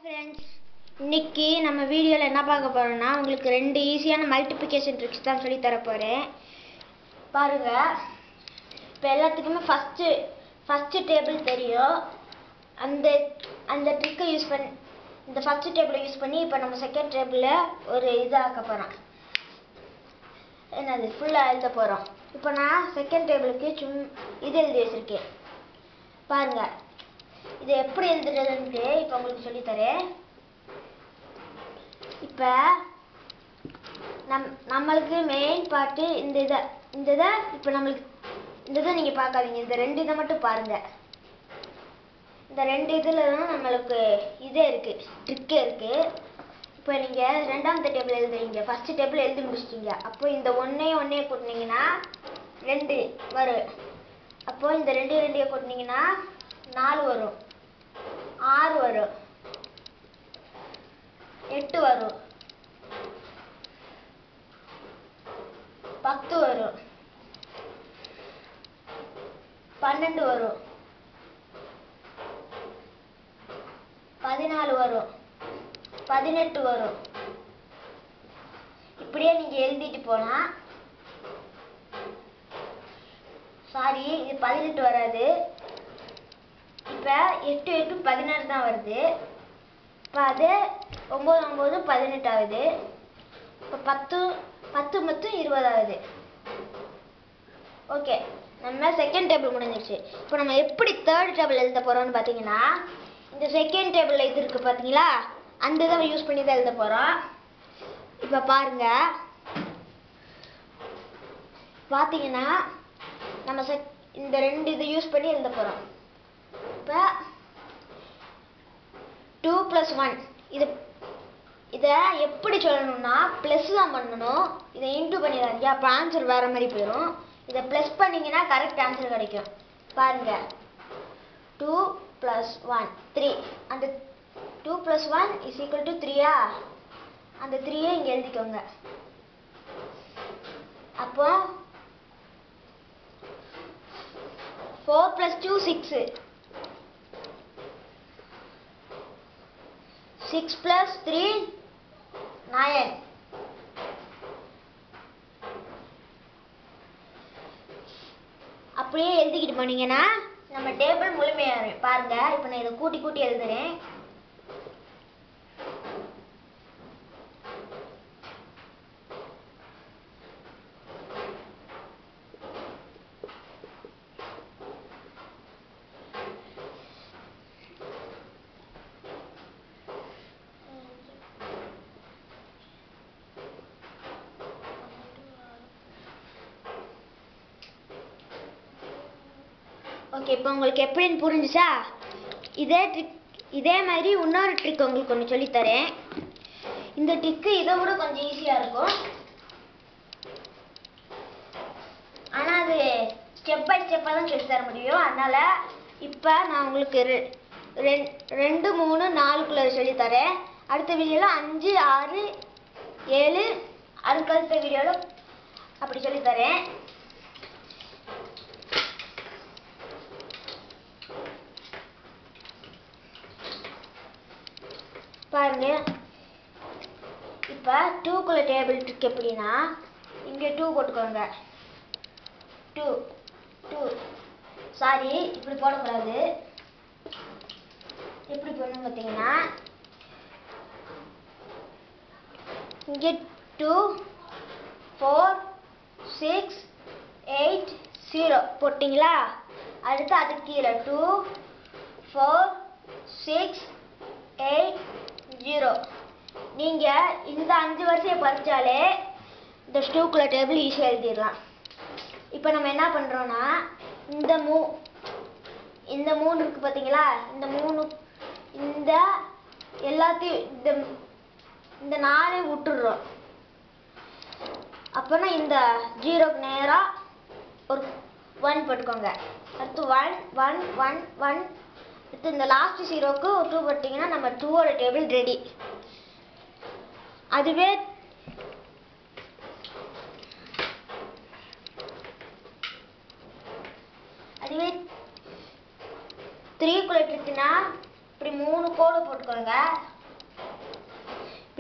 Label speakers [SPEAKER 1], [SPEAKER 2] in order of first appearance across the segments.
[SPEAKER 1] friends இன்னைக்கு நம்ம வீடியோவில் என்ன பார்க்க போறோம்னா உங்களுக்கு ரெண்டு ஈஸியான மல்டிப்ளிகேஷன் ட்ரிக்ஸ் தான் சொல்லி தர போகிறேன் பாருங்க இப்போ எல்லாத்துக்குமே ஃபஸ்ட்டு ஃபஸ்ட்டு டேபிள் தெரியும் அந்த அந்த ட்ரிக்கை யூஸ் பண்ணி இந்த ஃபஸ்ட்டு டேபிளை யூஸ் பண்ணி இப்போ நம்ம செகண்ட் டேபிளில் ஒரு இது ஆக்க போகிறோம் என்னது ஃபுல்லாக எழுத போகிறோம் இப்போ நான் செகண்ட் டேபிளுக்கு சும் இது எழுதி வச்சுருக்கேன் பாருங்க இதை எப்படி எழுதுறதுன்ட்டு இப்போ உங்களுக்கு சொல்லித் தரேன் இப்போ நம் நம்மளுக்கு மெயின் பார்ட்டு இந்த இதை இந்த இதை இப்போ நம்மளுக்கு இந்த இதை நீங்கள் பார்க்காதீங்க இந்த ரெண்டு இதை மட்டும் பாருங்க இந்த ரெண்டு இதில் தான் நம்மளுக்கு இதே இருக்குது ட்ரிக்கே இருக்குது இப்போ நீங்கள் ரெண்டாவது டேபிள் எழுதுறீங்க ஃபஸ்ட்டு டேபிள் எழுதி முடிச்சிட்டீங்க அப்போ இந்த ஒன்றே ஒன்றே கூட்டினீங்கன்னா ரெண்டு வரும் அப்போ இந்த ரெண்டு ரெண்டையை கூட்டினீங்கன்னா நாலு வரும் ஆறு வரும் எட்டு வரும் பத்து வரும் பன்னெண்டு வரும் பதினாலு வரும் பதினெட்டு வரும் இப்படியே நீங்க எழுதிட்டு போலாம் சாரி இது பதினெட்டு வராது இப்போ எட்டு எட்டு பதினாறு தான் வருது இப்போ அது ஒம்பது ஒம்பது பதினெட்டு ஆகுது இப்போ பத்து பத்து மொத்தம் இருபது ஆகுது ஓகே நம்ம செகண்ட் டேபிள் முடிஞ்சிருச்சு இப்போ நம்ம எப்படி தேர்ட் டேபிள் எழுத போகிறோம்னு பார்த்தீங்கன்னா இந்த செகண்ட் டேபிள் இது இருக்குது பார்த்தீங்களா அந்த இதை யூஸ் பண்ணி தான் எழுத போகிறோம் இப்போ பாருங்க பார்த்தீங்கன்னா நம்ம செக் இந்த ரெண்டு இதை யூஸ் பண்ணி எழுத போகிறோம் இப்போ டூ ப்ளஸ் ஒன் இது இதை எப்படி சொல்லணும்னா ப்ளஸ் தான் பண்ணணும் இதை இன்ட்டு பண்ணிடாதீங்க அப்போ ஆன்சர் வேறு மாதிரி போயிடும் இதை ப்ளஸ் பண்ணிங்கன்னா கரெக்ட் ஆன்சர் கிடைக்கும் பாருங்க டூ ப்ளஸ் ஒன் த்ரீ அந்த two plus one is equal to த்ரீயா அந்த த்ரீயை இங்கே எழுதிக்கோங்க அப்போ four plus two six six plus three nine அப்படியே எழுதிக்கிட்டு போனீங்கன்னா நம்ம டேபிள் முழுமையாயிரும் பாருங்க இப்போ நான் இதை கூட்டி கூட்டி எழுதுறேன் ஓகே இப்போ உங்களுக்கு எப்படின்னு புரிஞ்சுச்சா இதே ட்ரிக் இதே மாதிரி இன்னொரு ட்ரிக் உங்களுக்கு ஒன்று சொல்லித்தரேன் இந்த ட்ரிக்கு இதை விட கொஞ்சம் ஈஸியாக இருக்கும் ஆனால் அது ஸ்டெப் பை ஸ்டெப்பாக தான் சொல்லித் தர முடியும் அதனால் இப்போ நான் உங்களுக்கு ரெ- ரெண்- ரெண்டு மூணு நாலுக்குள்ளே சொல்லித்தரேன் அடுத்த வீடியோவில் அஞ்சு ஆறு ஏழு அதுக்கடுத்த வீடியோவில் அப்படி சொல்லித்தரேன் பாருங்க இப்போ டூக்குள்ள டேபிள் ட்ரிக் எப்படின்னா இங்கே டூ போட்டுக்கோங்க டூ டூ சாரி இப்படி போடக்கூடாது எப்படி போடணும் பார்த்தீங்கன்னா இங்கே two four six eight zero போட்டிங்களா அடுத்து அதுக்கு கீழே two four six eight zero நீங்கள் இந்த அஞ்சு வரிசையை படித்தாலே இந்த ஸ்டூக்குள்ள டேபிள் ஈஸியாக எழுதிடலாம் இப்போ நம்ம என்ன பண்ணுறோன்னா இந்த மூ இந்த மூணு இருக்குது பார்த்தீங்களா இந்த மூணு இந்த எல்லாத்தையும் இந்த இந்த நாளையும் விட்டுடுறோம் அப்போனா இந்த ஜீரோக்கு நேராக ஒரு ஒன் போட்டுக்கோங்க அடுத்து ஒன் ஒன் ஒன் ஒன் அடுத்து இந்த லாஸ்ட் ஜீரோக்கு ஒரு டூ போட்டிங்கன்னா நம்ம டூவோட டேபிள் ரெடி அதுவே அதுவே த்ரீ குள்ள இருக்குன்னா இப்படி மூணு கோடு போட்டுக்கோங்க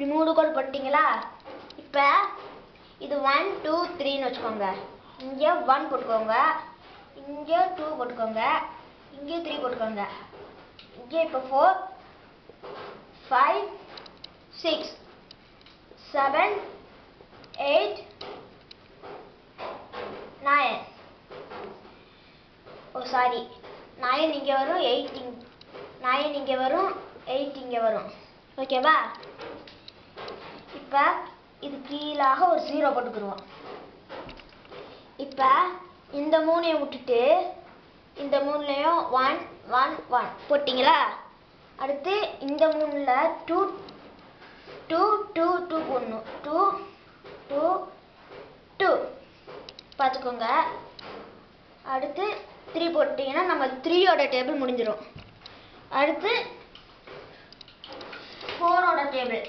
[SPEAKER 1] இப்படி மூணு கோடு போட்டிங்களா இப்போ இது ஒன் டூ த்ரீன்னு வச்சுக்கோங்க இங்கே ஒன் போட்டுக்கோங்க இங்கே டூ போட்டுக்கோங்க இங்கே த்ரீ போட்டுக்கோங்க இங்கே இப்போ four five six seven eight nine oh sorry nine இங்கே வரும் எயிட் இங் நயன் இங்கே வரும் எயிட் இங்கே வரும் ஓகேவா இப்போ இது கீழாக ஒரு ஜீரோ போட்டுக்கிடுவோம் இப்போ இந்த மூணையும் விட்டுட்டு இந்த மூணுலையும் ஒன் ஒன் ஒன் போட்டிங்களா அடுத்து இந்த மூணில் டூ டூ டூ டூ போடணும் டூ டூ டூ பார்த்துக்கோங்க அடுத்து த்ரீ போட்டிங்கன்னா நம்ம த்ரீயோட டேபிள் முடிஞ்சிடும் அடுத்து ஃபோரோட டேபிள்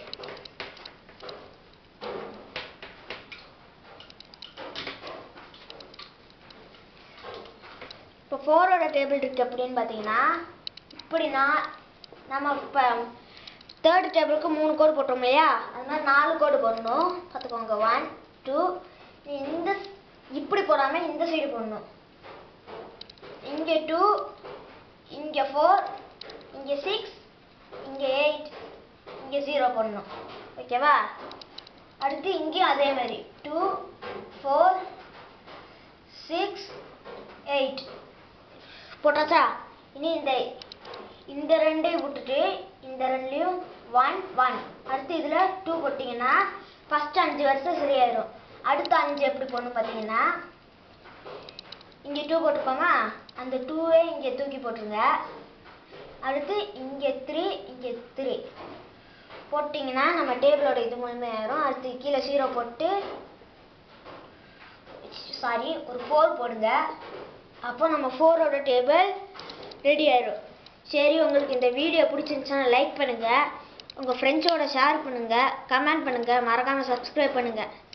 [SPEAKER 1] இப்போ ஃபோரோட டேபிள் இருக்கு அப்படின்னு பார்த்தீங்கன்னா இப்படி நான் நம்ம இப்போ தேர்ட் டேபிளுக்கு மூணு கோடு போட்டோம் இல்லையா அது மாதிரி நாலு கோடு போடணும் பார்த்துக்கோங்க ஒன் டூ இந்த இப்படி போடாமல் இந்த சைடு போடணும் இங்கே டூ இங்கே ஃபோர் இங்கே சிக்ஸ் இங்கே எயிட் இங்கே ஜீரோ போடணும் ஓகேவா அடுத்து இங்கேயும் அதே மாதிரி டூ ஃபோர் சிக்ஸ் எயிட் போட்டாச்சா இனி இந்த இந்த ரெண்டையும் விட்டுட்டு இந்த ரெண்டுலையும் ஒன் ஒன் அடுத்து இதில் டூ போட்டிங்கன்னா ஃபஸ்ட் அஞ்சு வருஷம் சரியாயிடும் அடுத்த அஞ்சு எப்படி போடணும் பார்த்தீங்கன்னா இங்கே டூ போட்டுக்கோமா அந்த டூவே இங்கே தூக்கி போட்டுருங்க அடுத்து இங்கே த்ரீ இங்கே த்ரீ போட்டிங்கன்னா நம்ம டேபிளோட இது முழுமையாயிரும் அடுத்து கீழே ஜீரோ போட்டு சாரி ஒரு ஃபோர் போடுங்க அப்போ நம்ம ஃபோரோட டேபிள் ரெடி ஆயிடும் சரி உங்களுக்கு இந்த வீடியோ பிடிச்சிருந்துச்சுன்னா லைக் பண்ணுங்கள் உங்கள் ஃப்ரெண்ட்ஸோட ஷேர் பண்ணுங்கள் கமெண்ட் பண்ணுங்கள் மறக்காமல் சப்ஸ்கிரைப் பண்ணுங்கள்